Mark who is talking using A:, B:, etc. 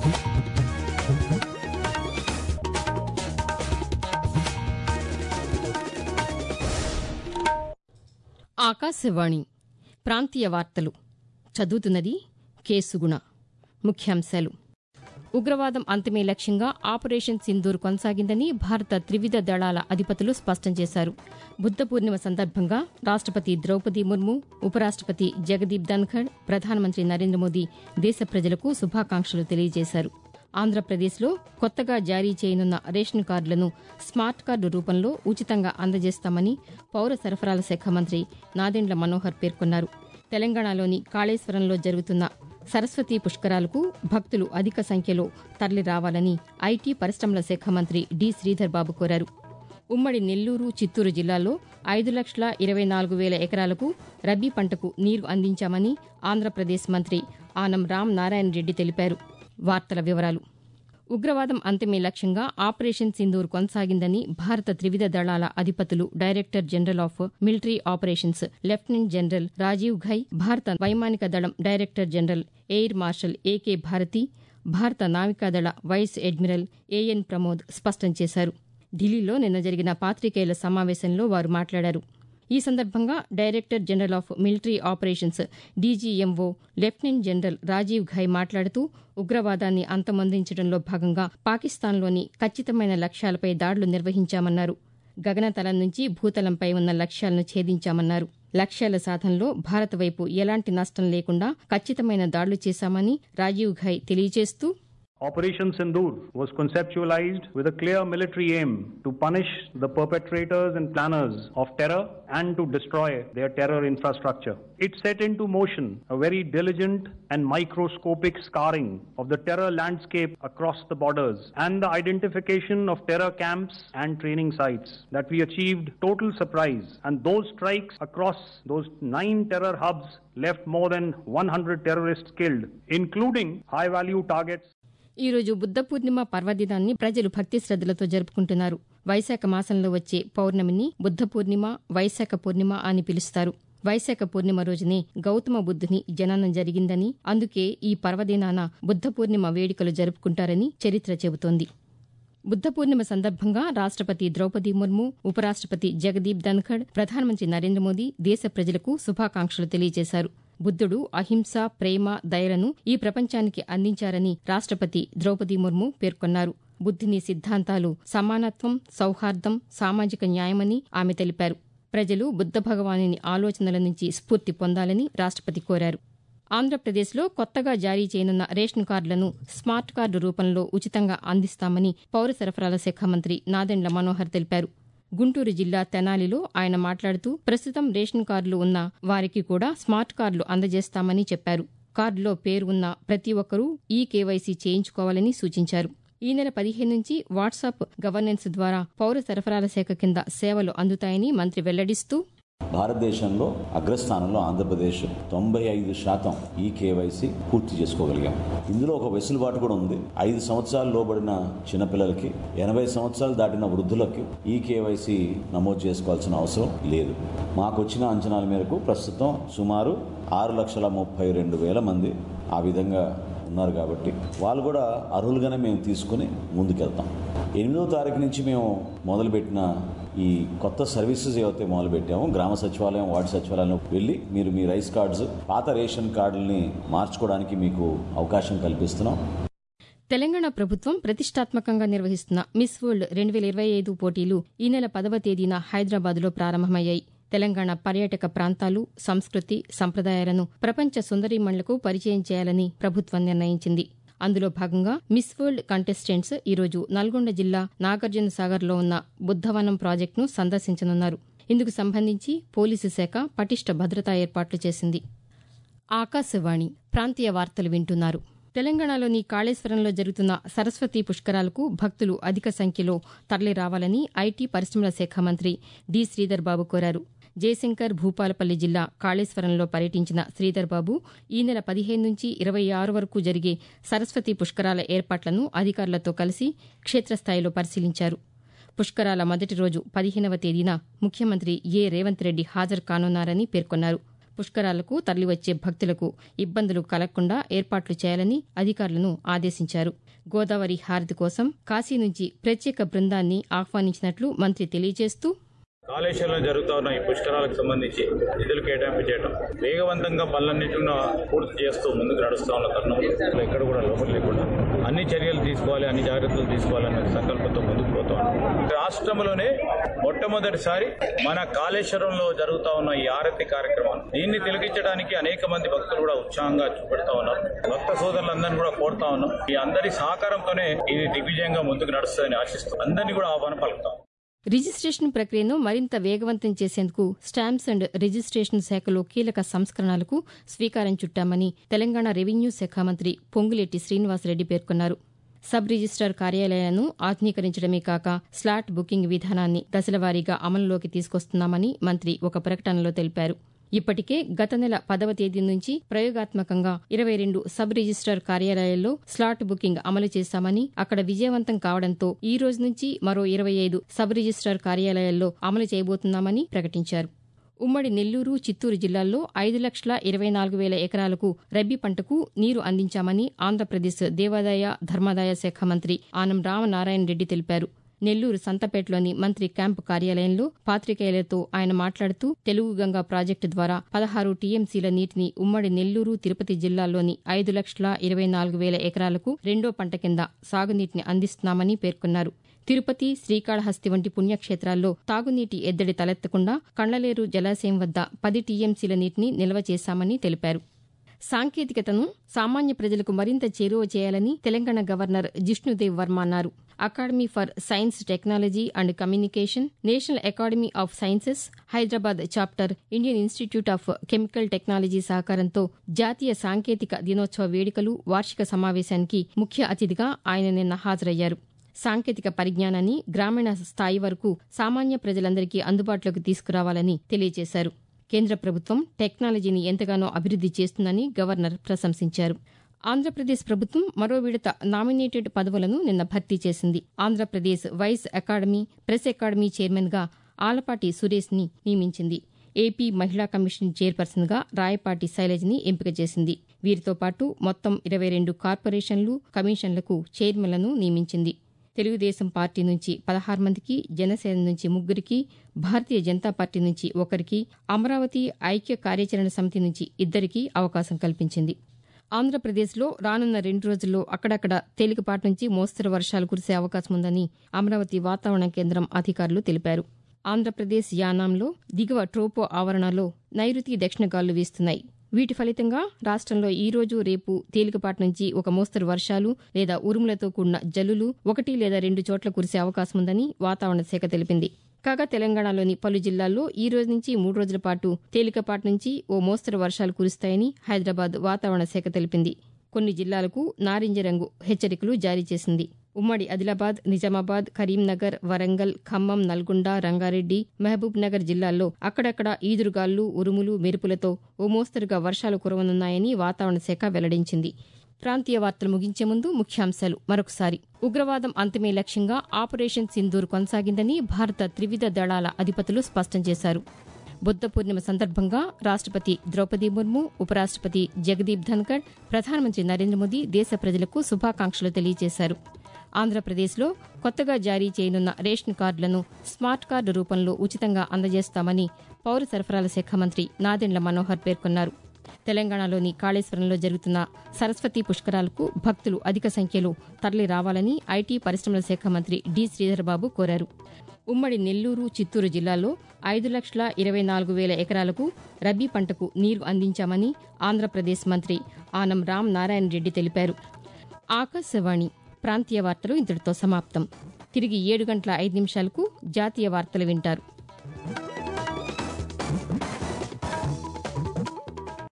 A: ఆకాశవాణి ప్రాంతీయ వార్తలు చదువుతున్నది కేసుగుణ ముఖ్యాంశాలు ఉగ్రవాదం అంతమే లక్ష్యంగా ఆపరేషన్ సింధూర్ కొనసాగిందని భారత త్రివిధ దళాల అధిపతులు స్పష్టం చేశారు బుద్ద పూర్ణిమ సందర్భంగా రాష్టపతి ద్రౌపది ముర్ము ఉపరాష్టపతి జగదీప్ ధన్ఖడ్ ప్రధానమంత్రి నరేంద్ర మోదీ దేశ ప్రజలకు శుభాకాంక్షలు తెలియజేశారు ఆంధ్రప్రదేశ్లో కొత్తగా జారీ చేయనున్న రేషన్ కార్డులను స్మార్ట్ కార్డు రూపంలో ఉచితంగా అందజేస్తామని పౌర సరఫరాల శాఖ మంత్రి నాదెండ్ల మనోహర్ పేర్కొన్నారు తెలంగాణలోని కాళేశ్వరంలో జరుగుతున్న సరస్వతీ పుష్కరాలకు భక్తులు అధిక సంఖ్యలో తరలిరావాలని ఐటీ పరిశ్రమల శాఖ మంత్రి డి శ్రీధర్ బాబు కోరారు ఉమ్మడి నెల్లూరు చిత్తూరు జిల్లాల్లో ఐదు లక్షల ఇరవై నాలుగు వేల ఎకరాలకు రబీ పంటకు నీరు అందించామని ఆంధ్రప్రదేశ్ మంత్రి ఆనం రామ్ నారాయణ రెడ్డి తెలిపారు వార్తల వివరాలు ఉగ్రవాదం అంతమే లక్ష్యంగా ఆపరేషన్ సింధూర్ కొనసాగిందని భారత త్రివిధ దళాల అధిపతులు director general of military operations lieutenant general Rajiv Ghai భారత వైమానిక దళం director general air marshal AK Bharti భారత నావికాదళ వైస్ అడ్మిరల్ ఏఎన్ ప్రమోద్ స్పష్టం చేశారు ఢిల్లీలో నిన్న జరిగిన పాతికేయుల సమావేశంలో వారు మాట్లాడారు ఈ సందర్భంగా director general of military operations DGMO lieutenant general Rajiv Ghai మాట్లాడుతూ ఉగ్రవాదాన్ని అంతమొందించడంలో భాగంగా పాకిస్తాన్లోని ఖచ్చితమైన లక్ష్యాలపై దాడులు నిర్వహించామన్నారు గగనతలం నుంచి భూతలంపై ఉన్న లక్ష్యాలను ఛేదించామన్నారు లక్ష్యాల సాధనలో భారత్ వైపు ఎలాంటి నష్టం లేకుండా ఖచ్చితమైన దాడులు చేశామని రాజీవ్ ఘై తెలియజేస్తూ
B: Operation Sindoor was conceptualized with a clear military aim to punish the perpetrators and planners of terror and to destroy their terror infrastructure. It set into motion a very diligent and microscopic scarring of the terror landscape across the borders and the identification of terror camps and training sites that we achieved total surprise and those strikes across those nine terror hubs left more than 100 terrorists killed including high value targets
A: ఈ రోజు బుద్ధ పూర్ణిమ పర్వదినాన్ని ప్రజలు భక్తి శ్రద్దలతో జరుపుకుంటున్నారు వైశాఖ మాసంలో వచ్చే పౌర్ణమిని బుద్ధ పూర్ణిమ వైశాఖ పూర్ణిమ అని పిలుస్తారు వైశాఖ పూర్ణిమ రోజునే గౌతమ బుద్ధుని జననం జరిగిందని అందుకే ఈ పర్వదినాన బుద్ధ పూర్ణిమ వేడుకలు జరుపుకుంటారని చరిత్ర చెబుతోంది బుద్ధ పూర్ణిమ సందర్భంగా రాష్టపతి ద్రౌపది ముర్ము ఉపరాష్టపతి జగదీప్ ధన్ఖడ్ ప్రధానమంత్రి నరేంద్ర మోదీ దేశ ప్రజలకు శుభాకాంక్షలు తెలియజేశారు బుద్ధుడు అహింస ప్రేమ దయలను ఈ ప్రపంచానికి అందించారని రాష్టపతి ద్రౌపది ముర్ము పేర్కొన్నారు బుద్ధిని సిద్ధాంతాలు సమానత్వం సౌహార్దం సామాజిక న్యాయమని ఆమె తెలిపారు ప్రజలు బుద్ధ భగవానుని ఆలోచనల నుంచి స్ఫూర్తి పొందాలని రాష్టపతి కోరారు ఆంధ్రప్రదేశ్లో కొత్తగా జారీ చేయనున్న రేషన్ కార్డులను స్మార్ట్ కార్డు రూపంలో ఉచితంగా అందిస్తామని పౌర సరఫరాల శాఖ మంత్రి నాదెండ్ల మనోహర్ తెలిపారు గుంటూరు జిల్లా తెనాలిలో ఆయన మాట్లాడుతూ ప్రస్తుతం రేషన్ కార్డులు ఉన్న వారికి కూడా స్మార్ట్ కార్డులు అందజేస్తామని చెప్పారు కార్డులో పేరు ఉన్న ప్రతి ఒక్కరూ ఈ కేవైసీ చేయించుకోవాలని సూచించారు ఈ నెల పదిహేను నుంచి వాట్సాప్ గవర్నెన్స్ ద్వారా పౌర సరఫరాల శాఖ కింద సేవలు అందుతాయని మంత్రి వెల్లడిస్తూ
C: భారతదేశంలో అగ్రస్థానంలో ఆంధ్రప్రదేశ్ తొంభై ఐదు శాతం ఈ కేవైసీ పూర్తి చేసుకోగలిగాం ఇందులో ఒక వెసులుబాటు కూడా ఉంది ఐదు సంవత్సరాలు లోబడిన చిన్నపిల్లలకి ఎనభై సంవత్సరాలు దాటిన వృద్ధులకి ఈ కేవైసీ నమోదు చేసుకోవాల్సిన అవసరం లేదు మాకు వచ్చిన అంచనాల మేరకు ప్రస్తుతం సుమారు ఆరు లక్షల ముప్పై రెండు వేల మంది ఆ విధంగా ఉన్నారు కాబట్టి వాళ్ళు కూడా అర్హులుగానే మేము తీసుకుని ముందుకెళ్తాం ఎనిమిదో తారీఖు నుంచి మేము మొదలుపెట్టిన ఈ కొత్త సర్వీసెస్ ఏవైతే మొదలు పెట్టామో గ్రామ సచివాలయం వార్డు సచివాలయంలో వెళ్ళి మీరు మీ రైస్ కార్డ్స్ పాత రేషన్ కార్డుల్ని మార్చుకోవడానికి మీకు అవకాశం కల్పిస్తున్నాం
A: తెలంగాణ ప్రభుత్వం ప్రతిష్టాత్మకంగా నిర్వహిస్తున్న మిస్ వరల్డ్ రెండు వేల ఇరవై ఐదు పోటీలు ఈ నెల పదవ తేదీన హైదరాబాద్లో ప్రారంభమయ్యాయి తెలంగాణ పర్యాటక ప్రాంతాలు సంస్కృతి సంప్రదాయాలను ప్రపంచ సుందరీమణులకు పరిచయం చేయాలని ప్రభుత్వం నిర్ణయించింది అందులో భాగంగా మిస్ వరల్డ్ కంటెస్టెంట్స్ ఈరోజు నల్గొండ జిల్లా నాగార్జున సాగర్లో ఉన్న బుద్దవనం ప్రాజెక్టును సందర్శించనున్నారు ఇందుకు సంబంధించి పోలీసు శాఖ పటిష్ట భద్రతా ఏర్పాట్లు చేసింది ఆకాశవాణి ప్రాంతీయ వార్తలు వింటున్నారు తెలంగాణలోని కాళేశ్వరంలో జరుగుతున్న సరస్వతీ పుష్కరాలకు భక్తులు అధిక సంఖ్యలో తరలిరావాలని ఐటీ పరిశ్రమల శాఖ మంత్రి డి శ్రీధర్ బాబు కోరారు జయశంకర్ భూపాలపల్లి జిల్లా కాళేశ్వరంలో పర్యటించిన శ్రీధర్ బాబు ఈ నెల పదిహేను నుంచి ఇరవై ఆరు వరకు జరిగే సరస్వతీ పుష్కరాల ఏర్పాట్లను అధికారులతో కలిసి క్షేత్రస్థాయిలో పరిశీలించారు పుష్కరాల మొదటి రోజు పదిహేనవ తేదీన ముఖ్యమంత్రి ఏ రేవంత్ రెడ్డి హాజరు కానున్నారని పేర్కొన్నారు పుష్కరాలకు తరలివచ్చే భక్తులకు ఇబ్బందులు కలగకుండా ఏర్పాట్లు చేయాలని అధికారులను ఆదేశించారు గోదావరి హారతి కోసం కాశీ నుంచి ప్రత్యేక బృందాన్ని ఆహ్వానించినట్లు మంత్రి తెలియజేస్తూ
D: కాళేశ్వరంలో జరుగుతా ఉన్న ఈ పుష్కరాలకు సంబంధించి నిధులు కేటాయింపు చేయడం వేగవంతంగా పనులన్నింటిని పూర్తి చేస్తూ ముందుకు నడుస్తా ఉన్న తరుణంలో ఎక్కడ కూడా లోపల లేకుండా అన్ని చర్యలు తీసుకోవాలి అన్ని జాగ్రత్తలు తీసుకోవాలన్న సంకల్పంతో ముందుకు పోతా ఉన్నాం రాష్ట్రంలోనే మొట్టమొదటిసారి మన కాళేశ్వరంలో జరుగుతా ఉన్న ఈ ఆరతి కార్యక్రమాన్ని దీన్ని తిలకించడానికి అనేక మంది భక్తులు కూడా ఉత్సాహంగా చూపెడతా ఉన్నారు భక్త సోదరులందరినీ కూడా కోరుతా ఉన్నాం ఈ అందరి సహకారంతోనే ఇది దిగ్విజయంగా ముందుకు నడుస్తుందని ఆశిస్తూ అందరినీ కూడా ఆహ్వానం పలుకుతాం
A: రిజిస్ట్రేషన్ ప్రక్రియను మరింత వేగవంతం చేసేందుకు స్టాంప్స్ అండ్ రిజిస్ట్రేషన్ శాఖలో కీలక సంస్కరణలకు శ్రీకారం చుట్టామని తెలంగాణ రెవెన్యూ శాఖ మంత్రి పొంగులేటి శ్రీనివాసరెడ్డి పేర్కొన్నారు సబ్ రిజిస్టార్ కార్యాలయాలను ఆధునీకరించడమే కాక స్లాట్ బుకింగ్ విధానాన్ని దశలవారీగా అమలులోకి తీసుకొస్తున్నామని మంత్రి ఒక ప్రకటనలో తెలిపారు ఇప్పటికే గత నెల పదవ తేదీ నుంచి ప్రయోగాత్మకంగా ఇరవై రెండు సబ్ రిజిస్టార్ కార్యాలయాల్లో స్లాట్ బుకింగ్ అమలు చేశామని అక్కడ విజయవంతం కావడంతో ఈ రోజు నుంచి మరో ఇరవై ఐదు సబ్ రిజిస్టార్ కార్యాలయాల్లో అమలు చేయబోతున్నామని ప్రకటించారు ఉమ్మడి నెల్లూరు చిత్తూరు జిల్లాల్లో ఐదు లక్షల ఇరవై నాలుగు వేల ఎకరాలకు రబ్బీ పంటకు నీరు అందించామని ఆంధ్రప్రదేశ్ దేవాదాయ ధర్మాదాయ శాఖ మంత్రి ఆనం రామనారాయణ రెడ్డి తెలిపారు నెల్లూరు సంతపేటలోని మంత్రి క్యాంపు కార్యాలయంలో పాతికేయులతో ఆయన మాట్లాడుతూ తెలుగు గంగా ప్రాజెక్టు ద్వారా పదహారు టీఎంసీల నీటిని ఉమ్మడి నెల్లూరు తిరుపతి జిల్లాల్లోని ఐదు లక్షల ఇరవై నాలుగు వేల ఎకరాలకు రెండో పంట కింద సాగునీటిని అందిస్తున్నామని పేర్కొన్నారు తిరుపతి శ్రీకాళహస్తి వంటి పుణ్యక్షేత్రాల్లో తాగునీటి ఎద్దడి తలెత్తకుండా కండలేరు జలాశయం వద్ద పది టీఎంసీల నీటిని నిల్వ చేశామని తెలిపారు సాంకేతికతను సామాన్య ప్రజలకు మరింత చేరువ చేయాలని తెలంగాణ గవర్నర్ జిష్ణుదేవ్ వర్మ అన్నారు academy for science technology and communication national academy of sciences Hyderabad chapter Indian institute of chemical technology సహకారంతో జాతీయ సాంకేతిక దినోత్సవ వేడుకలు వార్షిక సమావేశానికి ముఖ్య అతిథిగా ఆయన నిన్న హాజరయ్యారు సాంకేతిక పరిజ్ఞానాన్ని గ్రామీణ స్థాయి వరకు సామాన్య ప్రజలందరికీ అందుబాటులోకి తీసుకురావాలని తెలియజేశారు కేంద్ర ప్రభుత్వం టెక్నాలజీని ఎంతగానో అభివృద్ది చేస్తుందని గవర్నర్ ప్రశంసించారు ఆంధ్రప్రదేశ్ ప్రభుత్వం మరో విడత నామినేటెడ్ పదవులను నిన్న భర్తీ చేసింది Andhra Pradesh vice academy press academy చైర్మన్గా ఆలపాటి సురేష్ని నియమించింది ఏపీ మహిళా కమిషన్ చైర్పర్సన్గా రాయపాటి శైలజ్ని ఎంపిక చేసింది వీరితో పాటు మొత్తం ఇరవై రెండు కార్పొరేషన్లు కమిషన్లకు చైర్మన్లను నియమించింది తెలుగుదేశం పార్టీ నుంచి పదహారు మందికి జనసేన నుంచి ముగ్గురికి భారతీయ జనతా పార్టీ నుంచి ఒకరికి అమరావతి ఐక్య కార్యాచరణ సమితి నుంచి ఇద్దరికి అవకాశం కల్పించింది ఆంధ్రప్రదేశ్లో రానున్న రెండు రోజుల్లో అక్కడక్కడ తేలికపాటి నుంచి మోస్తరు వర్షాలు కురిసే అవకాశం ఉందని అమరావతి వాతావరణ కేంద్రం అధికారులు తెలిపారు ఆంధ్రప్రదేశ్ యానాంలో దిగువ ట్రోపో ఆవరణలో నైరుతి దక్షిణ గాలులు వీస్తున్నాయి వీటి ఫలితంగా రాష్ట్రంలో ఈ రోజు రేపు తేలికపాటి నుంచి ఒక మోస్తరు వర్షాలు లేదా ఉరుములతో కూడిన జల్లులు ఒకటి లేదా రెండు చోట్ల కురిసే అవకాశం ఉందని వాతావరణ శాఖ తెలిపింది కాగా తెలంగాణలోని పలు జిల్లాల్లో ఈ రోజు నుంచి మూడు రోజుల పాటు తేలికపాటి నుంచి ఓ మోస్తరు వర్షాలు కురుస్తాయని హైదరాబాద్ వాతావరణ శాఖ తెలిపింది కొన్ని జిల్లాలకు నారింజ రంగు హెచ్చరికలు జారీ చేసింది ఉమ్మడి ఆదిలాబాద్ నిజామాబాద్ కరీంనగర్ వరంగల్ ఖమ్మం నల్గొండ రంగారెడ్డి మహబూబ్ నగర్ జిల్లాల్లో అక్కడక్కడ ఈదురుగాలు ఉరుములు మెరుపులతో ఓ మోస్తరుగా వర్షాలు కురవనున్నాయని వాతావరణ శాఖ వెల్లడించింది ప్రాంతీయ వార్తలు ముగించే ముందు ముఖ్యాంశాలు మరొకసారి ఉగ్రవాదం అంతమే లక్ష్యంగా ఆపరేషన్ సింధూర్ కొనసాగిందని భారత త్రివిధ దళాల అధిపతులు స్పష్టం చేశారు బుద్ధ పూర్ణిమ సందర్భంగా రాష్టపతి ద్రౌపది ముర్ము ఉపరాష్టపతి జగదీప్ ధన్కడ్ ప్రధానమంత్రి నరేంద్ర మోదీ దేశ ప్రజలకు శుభాకాంక్షలు తెలియజేశారు ఆంధ్రప్రదేశ్లో కొత్తగా జారీ చేయనున్న రేషన్ కార్డులను స్మార్ట్ కార్డు రూపంలో ఉచితంగా అందజేస్తామని పౌర సరఫరాల శాఖ మంత్రి నాదెండ్ల మనోహర్ పేర్కొన్నారు తెలంగాణలోని కాళేశ్వరంలో జరుగుతున్న సరస్వతి పుష్కరాలకు భక్తులు అధిక సంఖ్యలో తరలి రావాలని ఐటీ పరిశ్రమల శాఖ మంత్రి డి శ్రీధర్బాబు కోరారు ఉమ్మడి నెల్లూరు చిత్తూరు జిల్లాలో ఐదు లక్షల ఇరవై నాలుగు వేల ఎకరాలకు రబీ పంటకు నీరు అందించామని ఆంధ్రప్రదేశ్ మంత్రి ఆనం రామ్ నారాయణ రెడ్డి తెలిపారు ఆకాశవాణి ప్రాంతీయ వార్తలు ఇంతటితో సమాప్తం తిరిగి ఏడు గంటల ఐదు నిమిషాలకు జాతీయ వార్తలు వింటారు